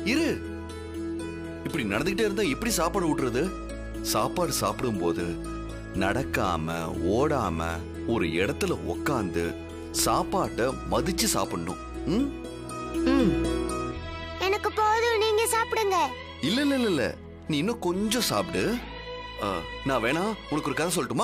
இரு இப்படி நடந்துகிட்டே இருந்தா எப்படி சாப்பாடு ஊட்டுறது சாப்பாடு சாப்பிடும்போது நடக்காம ஓடாம ஒரு இடத்துல உக்காந்து சாப்பாட்டை மதிச்சு சாப்பிடணும் ம்? ம் எனக்கு போதும் நீங்க சாப்பிடுங்க இல்ல இல்ல இல்ல இல்ல நீ இன்னும் கொஞ்சம் சாப்பிடு ஆ, நான் வேணா உனக்கு ஒரு கதை சொல்லட்டுமா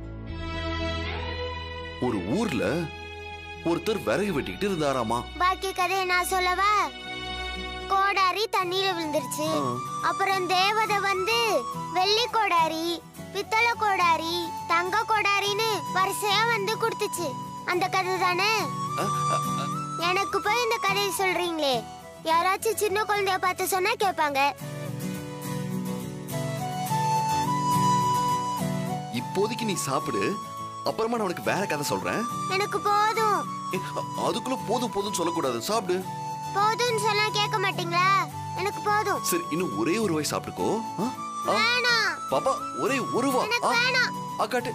ஒரு ஊர்ல ஒருத்தர் விறகு வெட்டிக்கிட்டு இருந்தாராமா பாக்கி கதையை நான் சொல்லவா கோடாரி தண்ணியில விழுந்துருச்சு ஆ. அப்புறம் தேவதை வந்து வெள்ளி கோடாரி பித்தளை கோடாரி தங்க கோடாரின்னு வரிசையா வந்து கொடுத்துச்சு அந்த கதை தானே ஆ, ஆ, ஆ. எனக்கு போய் இந்த கதையை சொல்றீங்களே யாராச்சும் சின்ன குழந்தைய பார்த்து சொன்னா கேட்பாங்க இப்போதைக்கு நீ சாப்பிடு அப்புறமா நான் உனக்கு வேற கதை சொல்றேன் எனக்கு போதும் ஏ, அ- அதுக்குள்ள போதும் போதும் சொல்லக்கூடாது சாப்பிடு போதும்னு சொன்னா கேட்க மாட்டீங்களா எனக்கு போதும் சரி இன்னும் ஒரே ஒரு வாய் சாப்பிட்டுக்கோ ஆ? ஆ? வேணாம் பாப்பா ஒரே ஒரு வா எனக்கு ஆ? வேணாம் ஆ, காட்டு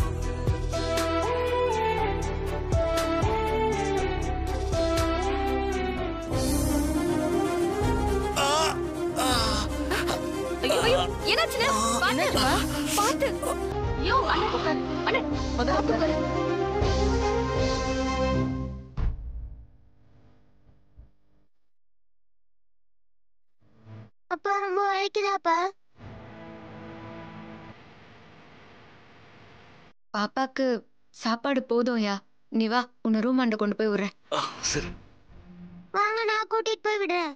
ஐயோ ஐயோ என்னாச்சுன்னு பாத்து பாத்து ஐயோ அண்ணே உட்காரு அண்ணே முதல்ல உட்காரு அப்பா ரொம்ப வலிக்குதாப்பா பாப்பாக்கு சாப்பாடு போதும்யா நீ வா உன்னை ரூம் ஆண்ட கொண்டு போய் விடுறேன் ஆ, சரி வாங்க நான் கூட்டிட்டு போய் விடுறேன்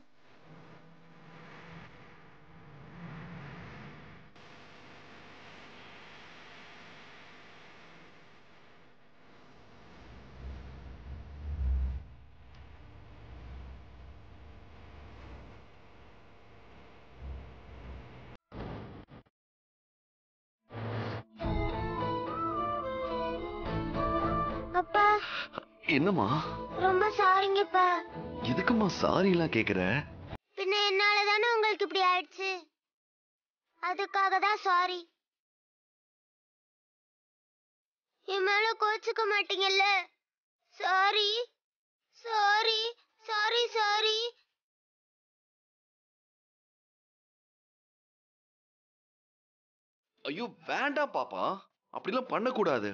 அப்பா என்னம்மா ரொம்ப சாரிங்கப்பா எதுக்குமா சாரி எல்லாம் கேக்குற பின்ன என்னால தானே உங்களுக்கு இப்படி ஆயிடுச்சு அதுக்காக தான் சாரி என் மேல கோச்சுக்க மாட்டீங்கல்ல சாரி சாரி சாரி சாரி ஐயோ வேண்டாம் பாப்பா அப்படிலாம் பண்ணக்கூடாது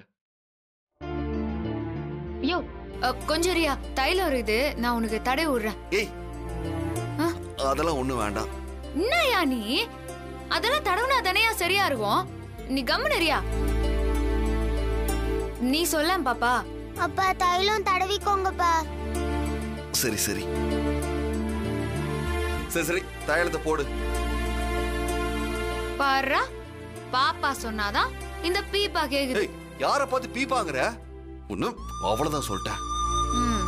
ஐயோ அ, கொஞ்சம் ரியா தைலம் இது நான் உனக்கு தடை விடுறேன் ஏய் ஆ? அதெல்லாம் ஒண்ணும் வேண்டாம் என்னயா நீ அதெல்லாம் தடவுனா தானேயா சரியா இருக்கும் நீ கம்முனு ரியா நீ சொல்ல பாப்பா அப்பா தைலம் தடவிக்கோங்கப்பா சரி சரி சரி சரி தைலத்தை போடு பாருடா பாப்பா சொன்னாதான் இந்த பீப்பா கேக்குது ஏய் யார பார்த்து பீப்பாங்கற ஒண்ணு அவ்வளவுதான் சொல்லிட்டேன் ம்.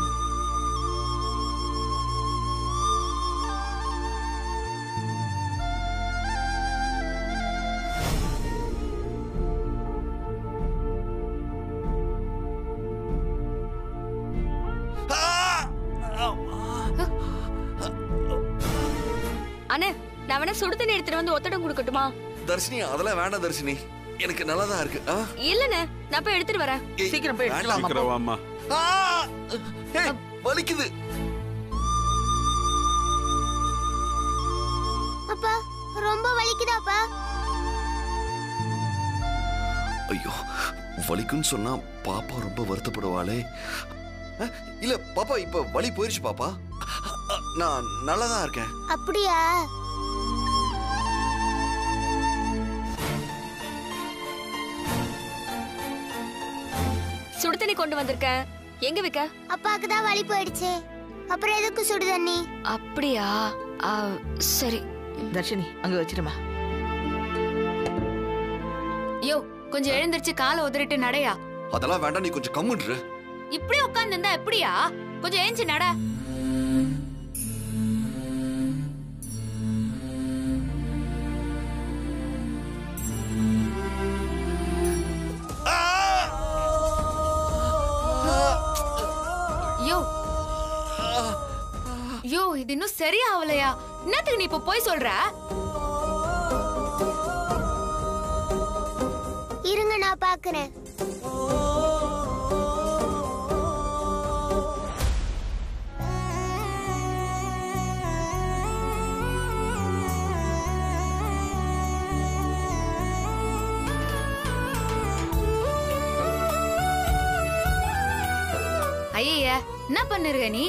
அண்ணே நான் வேணா சுடு தண்ணி எடுத்துட்டு வந்து ஒத்தடம் கொடுக்கட்டுமா தர்ஷினி அதெல்லாம் வேண்டாம் தர்ஷினி எனக்கு நல்லதா இருக்கு ஆ? இல்லண்ணே நான் போய் எடுத்துட்டு வரேன் ஏய், சீக்கிரம் போய் வேண்டாம். எடுத்துட்டு சீக்கிரம் வாம்மா ஆ! ஏய், வலிக்குது அப்பா ரொம்ப வலிக்குதாப்பா ஐயோ வலிக்குன்னு சொன்னா பாப்பா ரொம்ப வருத்தப்படுவாளே அ, இல்ல பாப்பா இப்ப வலி போயிருச்சு பாப்பா அ, நான் நல்லதா இருக்கேன் அப்படியா சுடு தண்ணி கொண்டு வந்திருக்கேன் எங்க வைக்க அப்பாக்கு தான் வலி போயிடுச்சு அப்புறம் எதுக்கு சுடு தண்ணி அப்படியா ஆ, சரி தர்ஷினி அங்க வச்சிருமா யோ கொஞ்சம் எழுந்திருச்சு காலை உதறிட்டு நடையா அதெல்லாம் வேண்டாம் நீ கொஞ்சம் கம்முன்று இப்படி உட்கார்ந்து இருந்தா எப்படியா கொஞ்சம் ஏஞ்சி நட யோ யோ இது இன்னும் சரியா ஆகலையா என்னத்துக்கு நீ இப்ப போய் சொல்ற இருங்க நான் பாக்குறேன் தெரியலையே என்ன பண்ணிருக்க நீ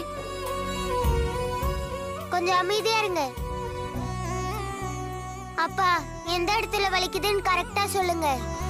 கொஞ்சம் அமைதியா இருங்க அப்பா எந்த இடத்துல வலிக்குதுன்னு கரெக்டா சொல்லுங்க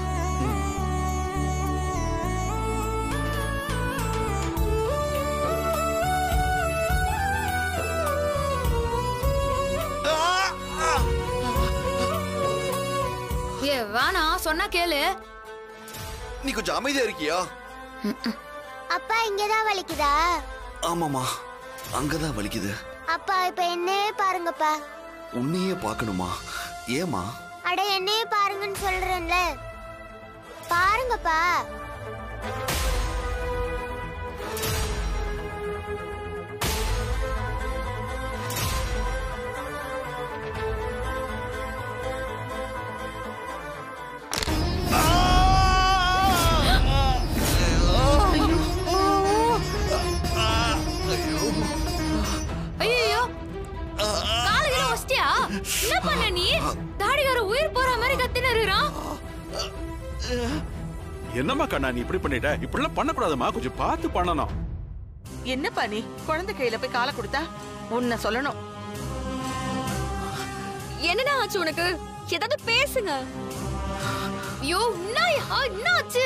ஏ வேணா சொன்னா கேளு நீ கொஞ்சம் அமைதியா இருக்கியா அப்பா இங்கதான் வலிக்குதா ஆமாமா அங்கதான் வலிக்குது அப்பா இப்ப என்னையே பாருங்கப்பா உன்னையே பார்க்கணுமா ஏமா அட என்னையே பாருங்கன்னு சொல்றேன்ல பாருங்கப்பா ஐயோ காலுகளை வச்சிட்டியா என்ன பண்ண நீ தாடிகார உயிர் போற மாதிரி கத்தின்னு இருக்கிறான் என்னம்மா கண்ணா நீ இப்படி பண்ணிட்ட இப்படிலாம் பண்ணக்கூடாதும்மா கொஞ்சம் பார்த்து பண்ணணும் என்னப்பா நீ குழந்தை கையில போய் காலை கொடுத்தா உன்னை சொல்லணும் என்னடா ஆச்சு உனக்கு ஏதாவது பேசுங்க ஐயோ என்னயா என்ன ஆச்சு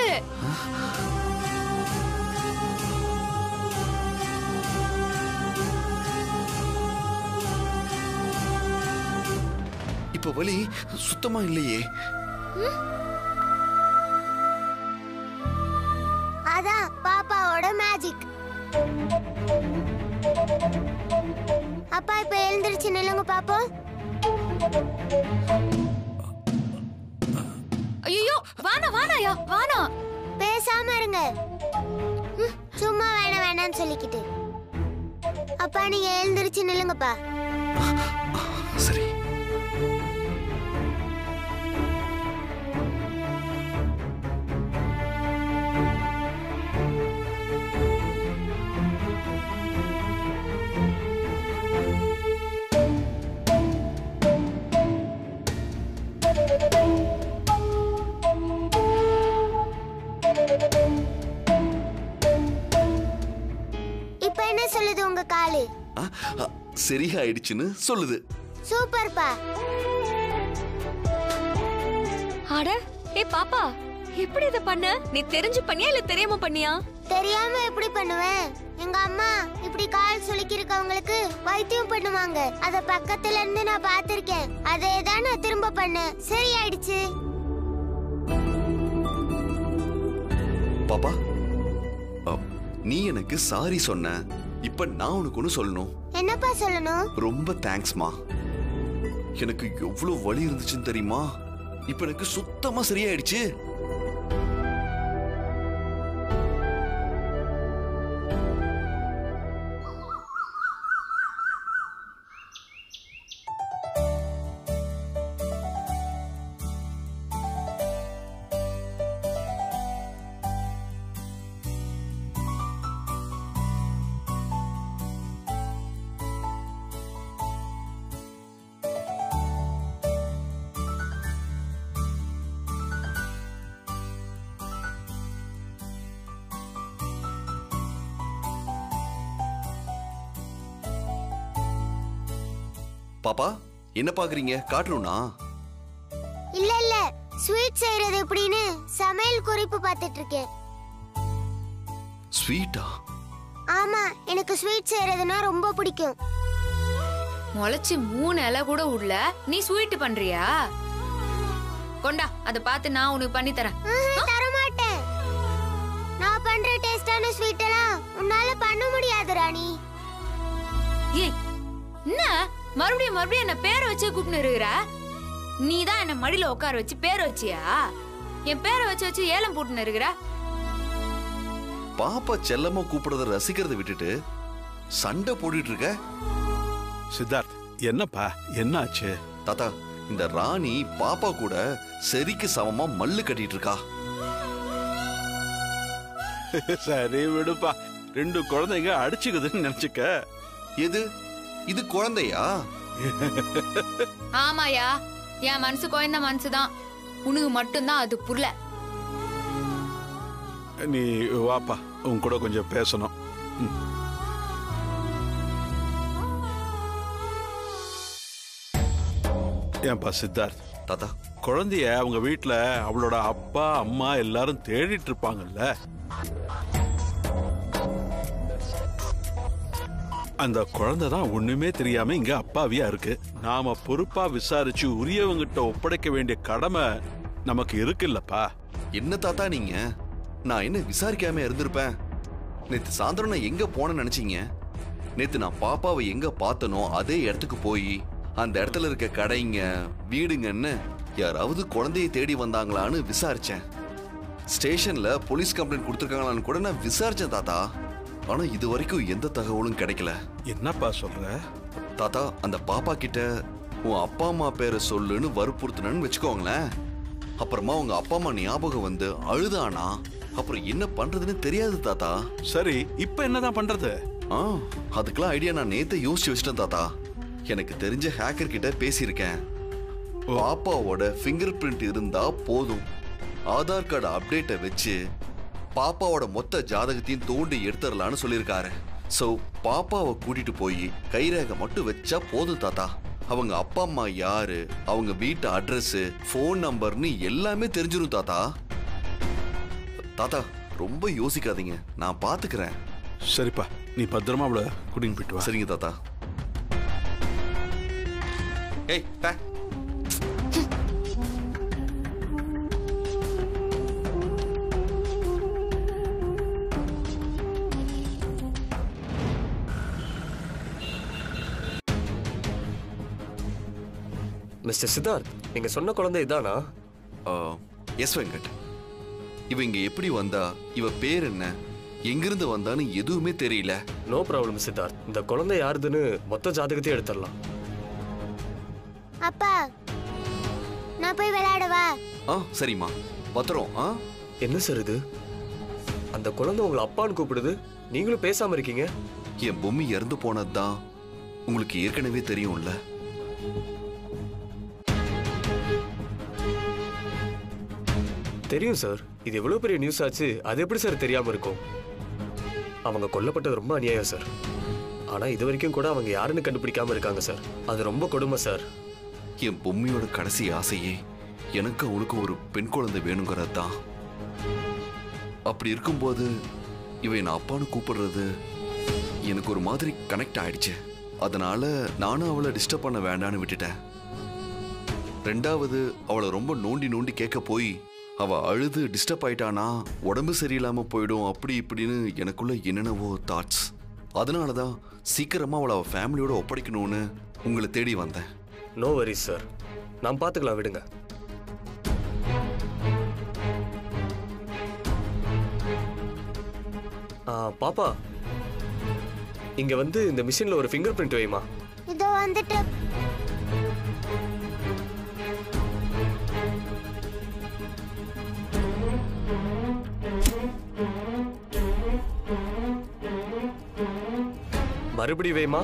இப்ப வலி சுத்தமா இல்லையே அதான் பாப்பாவோட மேஜிக் அப்பா இப்ப எழுந்திருச்சு நில்லுங்க பாப்போம் ஐயோ வானா வானாயா வானா பேசாம இருங்க ம், சும்மா வேணாம் வேணாம்னு சொல்லிக்கிட்டு அப்பா நீங்க எழுந்திருச்சு நில்லுங்கப்பா சரி இப்ப என்ன சொல்லுது உங்க காலு ஆ, ஆ, சரியாயிடுச்சுன்னு சொல்லுது சூப்பர்ப்பா அட ஏ பாப்பா எப்படி இத பண்ண நீ தெரிஞ்சு பண்ணியா இல்ல தெரியாம பண்ணியா தெரியாம எப்படி பண்ணுவேன் எங்க அம்மா இப்படி கால் சுளுக்கி இருக்கவங்களுக்கு வைத்தியம் பண்ணுவாங்க அத பக்கத்துல இருந்து நான் பார்த்திருக்கேன் அதே தான் நான் திரும்ப பண்ணேன் சரியாயிடுச்சு பாப்பா அ, நீ எனக்கு சாரி சொன்ன இப்ப நான் உனக்கு ஒண்ணு சொல்லணும் என்னப்பா சொல்லணும் ரொம்ப தேங்க்ஸ்மா எனக்கு எவ்வளவு வலி இருந்துச்சுன்னு தெரியுமா இப்ப எனக்கு சுத்தமா சரியாயிடுச்சு பாப்பா என்ன பாக்குறீங்க காட்டணும்னா இல்ல இல்ல ஸ்வீட் செய்யறது எப்படின்னு சமையல் குறிப்பு பார்த்துட்டு இருக்கேன் ஸ்வீட்டா ஆமா எனக்கு ஸ்வீட் செய்யறதுன்னா ரொம்ப பிடிக்கும் முளைச்சு மூணு இலை கூட உள்ள நீ ஸ்வீட் பண்றியா கொண்டா அத பார்த்து நான் உனக்கு பண்ணி தரேன் ஆஹா, தரமாட்டேன் நான் பண்ற டேஸ்டான ஸ்வீட் எல்லாம் உன்னால பண்ண முடியாது ராணி ஏய் என்ன மறுபடியும் மறுபடியும் என்ன பேரை வச்சு கூப்பிட்டு இருக்கிற நீ தான் என்ன மடியில உட்கார வச்சு பேரை வச்சியா என் பேரை வச்சு வச்சு ஏலம் போட்டுன்னு இருக்கிற பாப்பா செல்லமா கூப்பிடுறத ரசிக்கிறத விட்டுட்டு சண்டை போட்டுட்டு இருக்க சித்தார்த் என்னப்பா என்னாச்சு தாத்தா இந்த ராணி பாப்பா கூட சரிக்கு சமமா மல்லு கட்டிட்டு இருக்கா சரி விடுப்பா ரெண்டு குழந்தைங்க அடிச்சுக்குதுன்னு நினைச்சுக்க எது இது குழந்தையா ஆமாயா என் மனசு குழந்த மனசுதான் உனக்கு மட்டும்தான் அது புரியல நீ வாப்பா உன் கூட கொஞ்சம் பேசணும் ஏன்பா சித்தார்த் தாத்தா குழந்தைய அவங்க வீட்ல அவளோட அப்பா அம்மா எல்லாரும் தேடிட்டு இருப்பாங்கல்ல அந்த குழந்தை தான் ஒண்ணுமே தெரியாம இங்க அப்பாவியா இருக்கு நாம பொறுப்பா விசாரிச்சு உரியவங்கிட்ட ஒப்படைக்க வேண்டிய கடமை நமக்கு இருக்குல்லப்பா என்ன தாத்தா நீங்க நான் என்ன விசாரிக்காம இருந்திருப்பேன் நேத்து சாயந்தரம் நான் எங்க போனேன்னு நினைச்சீங்க நேத்து நான் பாப்பாவை எங்க பார்த்தனோ அதே இடத்துக்கு போய் அந்த இடத்துல இருக்க கடைங்க வீடுங்கன்னு யாராவது குழந்தையை தேடி வந்தாங்களான்னு விசாரிச்சேன் ஸ்டேஷன்ல போலீஸ் கம்ப்ளைண்ட் கொடுத்துருக்காங்களான்னு கூட நான் விசாரிச்சேன் தாத்தா ஆனா இது வரைக்கும் எந்த தகவலும் கிடைக்கல என்னப்பா சொல்ற தாத்தா அந்த பாப்பா கிட்ட உன் அப்பா அம்மா பேரை சொல்லுன்னு வற்புறுத்தினு வச்சுக்கோங்களேன் அப்புறமா உங்க அப்பா அம்மா ஞாபகம் வந்து அழுதானா அப்புறம் என்ன பண்றதுன்னு தெரியாது தாத்தா சரி இப்ப என்னதான் பண்றது ஆ அதுக்கெல்லாம் ஐடியா நான் நேத்து யோசிச்சு வச்சிட்டேன் தாத்தா எனக்கு தெரிஞ்ச ஹேக்கர் கிட்ட பேசியிருக்கேன் பாப்பாவோட ஃபிங்கர் பிரிண்ட் இருந்தா போதும் ஆதார் கார்டு அப்டேட்டை வச்சு பாப்பாவோட மொத்த ஜாதகத்தையும் தோண்டி எடுத்துடலான்னு சொல்லியிருக்காரு ஸோ பாப்பாவை கூட்டிட்டு போய் கைரேகை மட்டும் வச்சா போதும் தாத்தா அவங்க அப்பா அம்மா யாரு அவங்க வீட்டு அட்ரஸ் ஃபோன் நம்பர்னு எல்லாமே தெரிஞ்சிடும் தாத்தா தாத்தா ரொம்ப யோசிக்காதீங்க நான் பாத்துக்கிறேன் சரிப்பா நீ பத்திரமா அவளை கூட்டின்னு போயிட்டு வா சரிங்க தாத்தா ஏய் பே மிஸ்டர் சித்தார்த் நீங்க சொன்ன குழந்தை இதானா எஸ் வெங்கட் இவ இங்க எப்படி வந்தா இவ பேர் என்ன எங்கிருந்து வந்தான்னு எதுவுமே தெரியல நோ ப்ராப்ளம் சித்தார்த் இந்த குழந்தை யாருதுன்னு மொத்த ஜாதகத்தையும் எடுத்துடலாம் அப்பா நான் போய் விளையாடவா ஆ சரிம்மா பத்திரம் ஆ என்ன சார் இது அந்த குழந்தை உங்களை அப்பான்னு கூப்பிடுது நீங்களும் பேசாம இருக்கீங்க என் பொம்மி இறந்து போனதுதான் உங்களுக்கு ஏற்கனவே தெரியும்ல தெரியும் சார் இது எவ்வளவு பெரிய நியூஸ் ஆச்சு அது எப்படி சார் தெரியாம இருக்கும் அவங்க கொல்லப்பட்டது ரொம்ப அநியாயம் சார் ஆனா இது வரைக்கும் கூட அவங்க யாருன்னு கண்டுபிடிக்காம இருக்காங்க சார் அது ரொம்ப கொடுமை சார் என் பொம்மியோட கடைசி ஆசையே எனக்கு அவளுக்கு ஒரு பெண் குழந்தை வேணுங்கிறது தான் அப்படி இருக்கும்போது இவன் நான் அப்பான்னு கூப்பிடுறது எனக்கு ஒரு மாதிரி கனெக்ட் ஆயிடுச்சு அதனால நானும் அவளை டிஸ்டர்ப் பண்ண வேண்டான்னு விட்டுட்டேன் ரெண்டாவது அவளை ரொம்ப நோண்டி நோண்டி கேட்க போய் அவ அழுது டிஸ்டர்ப் ஆயிட்டானா உடம்பு சரியில்லாம போயிடும் அப்படி இப்படின்னு எனக்குள்ள என்னென்னவோ தாட்ஸ் அதனால தான் சீக்கிரமா அவளை அவ ஃபேமிலியோட ஒப்படைக்கணும்னு உங்களை தேடி வந்தேன் நோ வரிஸ் சார் நான் பார்த்துக்கலாம் விடுங்க ஆ, பாப்பா இங்க வந்து இந்த மிஷின்ல ஒரு ஃபிங்கர் பிரிண்ட் வைமா இதோ வந்துட்டு மறுபடி வைமா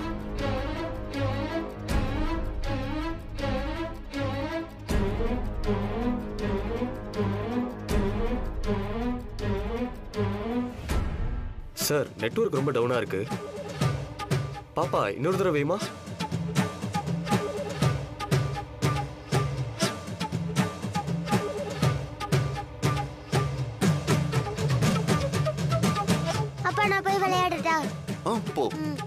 சார் நெட்வொர்க் ரொம்ப டவுனா இருக்கு பாப்பா இன்னொரு தடவை வைமா அப்பா நான் போய் விளையாடுட்டா ஆ போ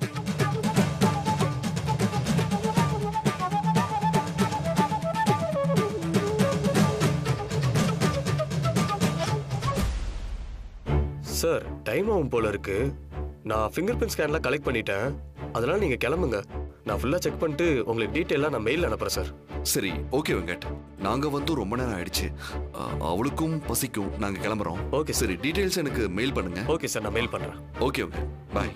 சார் டைம் ஆகும் போல இருக்கு நான் ஃபிங்கர் பிரிண்ட் ஸ்கேன்லாம் கலெக்ட் பண்ணிட்டேன் அதனால நீங்க கிளம்புங்க நான் ஃபுல்லா செக் பண்ணிட்டு உங்களுக்கு டீட்டெயிலாக நான் மெயில் அனுப்புறேன் சார் சரி ஓகே வெங்கட் நாங்க வந்து ரொம்ப நேரம் ஆயிடுச்சு ஆ, அவளுக்கும் பசிக்கும் நாங்க கிளம்புறோம் Okay, சரி டீடைல்ஸ் எனக்கு மெயில் பண்ணுங்க ஓகே சார் நான் மெயில் பண்றேன் ஓகே வெங்கட் பாய்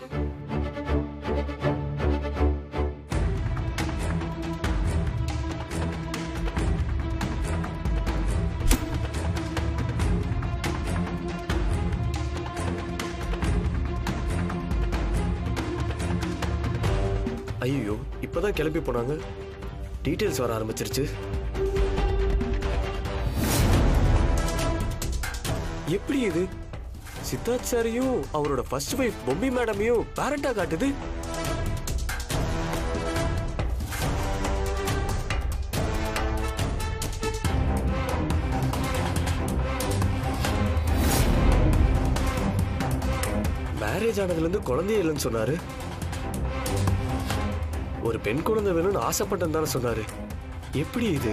ஐயோ இப்பதான் கிளம்பி போனாங்க டீட்டெயில்ஸ் வர ஆரம்பிச்சிருச்சு எப்படி இது சித்தார்த் சாரையும் அவரோட ஃபர்ஸ்ட் வைஃப் பொம்மி மேடமையும் பேரண்டா காட்டுது மேரேஜ் ஆனதுல இருந்து குழந்தையே இல்லைன்னு சொன்னாரு ஒரு பெண் குழந்தை வேணும்னு ஆசைப்பட்டேன்னு தானே சொன்னாரு எப்படி இது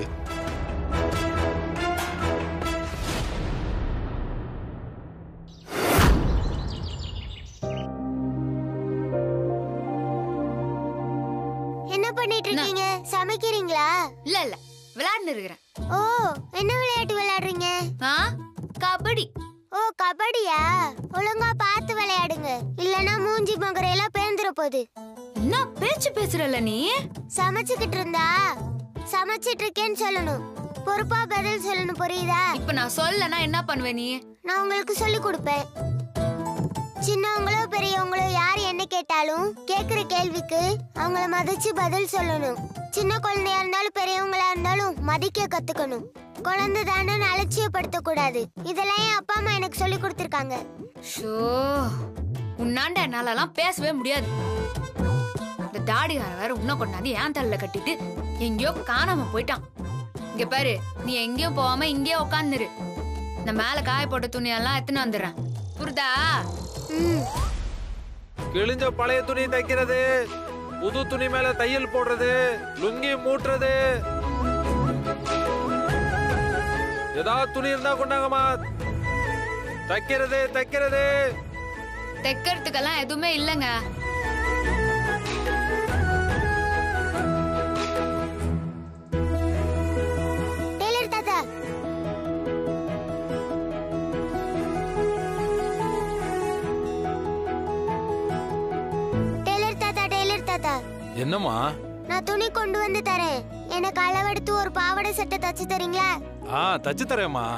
என்ன பண்ணிட்டு இருக்கீங்க சமைக்கிறீங்களா இல்ல இல்ல விளையாடுன்னு இருக்கிறேன் ஓ என்ன விளையாட்டு விளையாடுறீங்க ஆ கபடி ஓ கபடியா ஒழுங்கா பார்த்து விளையாடுங்க இல்லனா மூஞ்சி மகரையெல்லாம் பேந்துற போகுது என்ன பேச்சு பேசுறல நீ சமைச்சுக்கிட்டு இருந்தா சமைச்சிட்டு இருக்கேன்னு சொல்லணும் பொறுப்பா பதில் சொல்லணும் புரியுதா இப்ப நான் சொல்லனா என்ன பண்ணுவ நீ நான் உங்களுக்கு சொல்லி கொடுப்பேன் சின்னவங்களோ பெரியவங்களோ யார் என்ன கேட்டாலும் கேக்குற கேள்விக்கு அவங்கள மதிச்சு பதில் சொல்லணும் சின்ன குழந்தையா இருந்தாலும் பெரியவங்களா இருந்தாலும் மதிக்க கத்துக்கணும் குழந்தை தானே அலட்சியப்படுத்த கூடாது இதெல்லாம் என் அப்பா அம்மா எனக்கு சொல்லி கொடுத்துருக்காங்க ஷோ உன்னாண்ட என்னாலலாம் பேசவே முடியாது இந்த தாடிகார வேற உன்ன கொண்டாந்து ஏன் தலையில கட்டிட்டு எங்கேயோ காணாம போயிட்டான் இங்க பாரு நீ எங்கேயும் போகாம இங்கேயே உட்காந்துரு இந்த மேல காய போட்ட துணியெல்லாம் எத்தனை வந்துடுறேன் புரிதா ம் கிழிஞ்ச பழைய துணி தைக்கிறது புது துணி மேல தையல் போடுறது லுங்கி மூட்டுறது ஏதாவது துணி இருந்தா கொண்டாங்கம்மா தைக்கிறது தைக்கிறது தைக்கிறதுக்கெல்லாம் எதுவுமே இல்லைங்க டெய்லர் தாத்தா டெய்லர் தாத்தா டெய்லர் தாத்தா என்னம்மா நான் துணி கொண்டு வந்து தரேன் எனக்கு அளவெடுத்து ஒரு பாவாடை சட்டை தச்சு தரீங்களா ஆ தச்சு தரேம்மா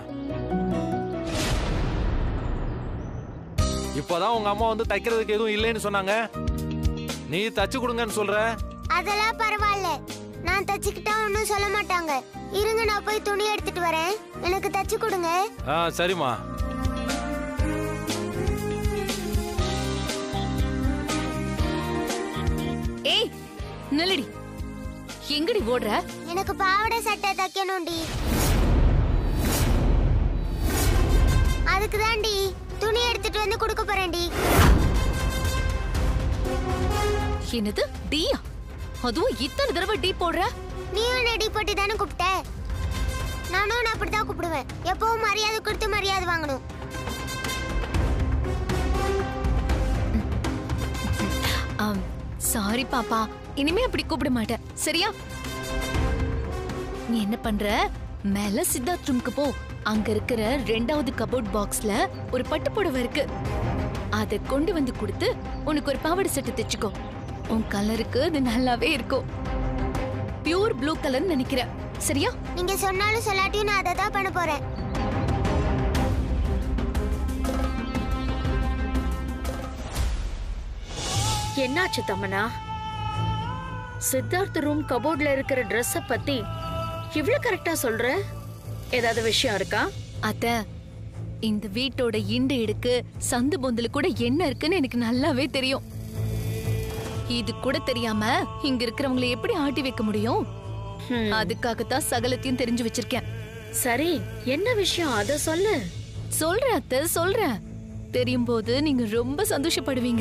இப்பதான் உங்க அம்மா வந்து தைக்கிறதுக்கு எதுவும் இல்லைன்னு சொன்னாங்க நீ தச்சு கொடுங்கன்னு சொல்ற அதெல்லாம் பரவாயில்ல நான் தச்சுக்கிட்டா ஒன்றும் சொல்ல மாட்டாங்க இருங்க நான் போய் துணி எடுத்துட்டு வரேன் எனக்கு தச்சு கொடுங்க ஆ சரிம்மா ஏய் நில்லடி எங்கடி ஓடுற எனக்கு பாவாடை சட்டை தைக்கணும்டி அதுக்கு தான்டி துணி எடுத்துட்டு வந்து கொடுக்க போறேன்டி என்னது டீயா அதுவும் இத்தனை தடவை டீ போடுற நீயும் நெடி போட்டு தானே கூப்பிட்ட நானும் உன்னை அப்படித்தான் கூப்பிடுவேன் எப்பவும் மரியாதை கொடுத்து மரியாதை வாங்கணும் சாரி பாப்பா இனிமே அப்படி கூப்பிட மாட்டேன் சரியா நீ என்ன பண்ற மேல சித்தார்த் ரூம்க்கு போ அங்க இருக்கிற ரெண்டாவது கபோர்ட் பாக்ஸ்ல ஒரு பட்டு புடவை இருக்கு அத கொண்டு வந்து கொடுத்து உனக்கு ஒரு பாவாடை சட்டை தைச்சுக்கோ உன் கலருக்கு அது நல்லாவே இருக்கும் பியூர் ப்ளூ கலர்னு நினைக்கிறேன் சரியா நீங்க சொன்னாலும் சொல்லாட்டியும் நான் அதை தான் பண்ண போறேன் என்னாச்சு தமனா சித்தார்த் ரூம் கபோர்ட்ல இருக்கிற ட்ரெஸ்ஸ பத்தி இவ்ளோ கரெக்டா சொல்ற ஏதாவது விஷயம் இருக்கா அத்த இந்த வீட்டோட இண்டு இடுக்கு சந்து பொந்துல கூட என்ன இருக்குன்னு எனக்கு நல்லாவே தெரியும் இது கூட தெரியாம இங்க இருக்கிறவங்களை எப்படி ஆட்டி வைக்க முடியும் ஹம், அதுக்காகத்தான் சகலத்தையும் தெரிஞ்சு வச்சிருக்கேன் சரி என்ன விஷயம் அத சொல்லு சொல்றேன் அத்த சொல்றேன் தெரியும் போது நீங்க ரொம்ப சந்தோஷப்படுவீங்க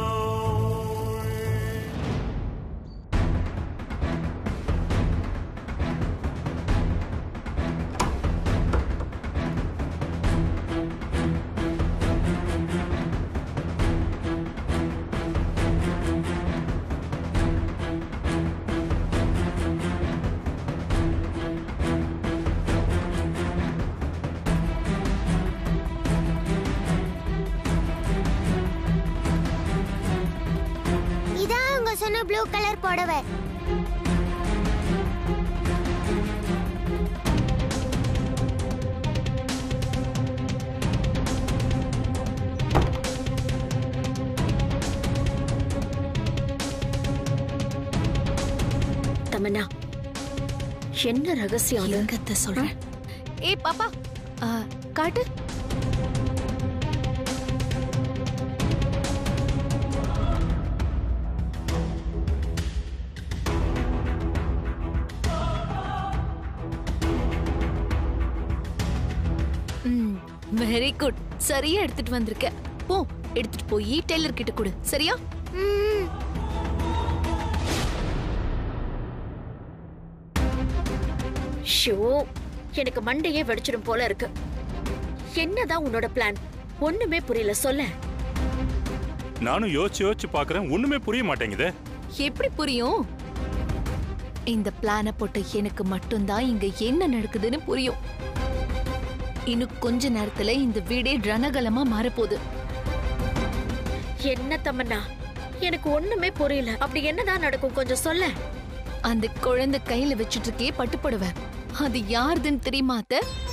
இதான் அவங்க சொன்ன ப்ளூ கலர் புடவை தமனா என்ன ரகசியம் அது? எங்க அத்தை சொல்றேன் ஏய் பாப்பா ஆ, காட்டு வெரி குட் சரியா எடுத்துட்டு வந்திருக்க போ எடுத்துட்டு போய் டெய்லர் கிட்ட கொடு சரியா ம் ஷோ எனக்கு மண்டையே வெடிச்சிடும் போல இருக்கு என்னதான் உன்னோட பிளான் ஒண்ணுமே புரியல சொல்ல நானும் யோசிச்சு யோசிச்சு பாக்குறேன் ஒண்ணுமே புரிய மாட்டேங்குதே எப்படி புரியும் இந்த பிளான போட்ட எனக்கு மட்டும்தான் இங்க என்ன நடக்குதுன்னு புரியும் இன்னும் கொஞ்ச நேரத்துல இந்த வீடே ரணகலமா மாறப்போகுது என்ன தமன்னா எனக்கு ஒண்ணுமே புரியல அப்படி என்னதான் நடக்கும் கொஞ்சம் சொல்ல அந்த குழந்தை கையில வச்சுட்டு இருக்கே பட்டுப்படுவேன் அது யாருதுன்னு தெரியுமா அத்தை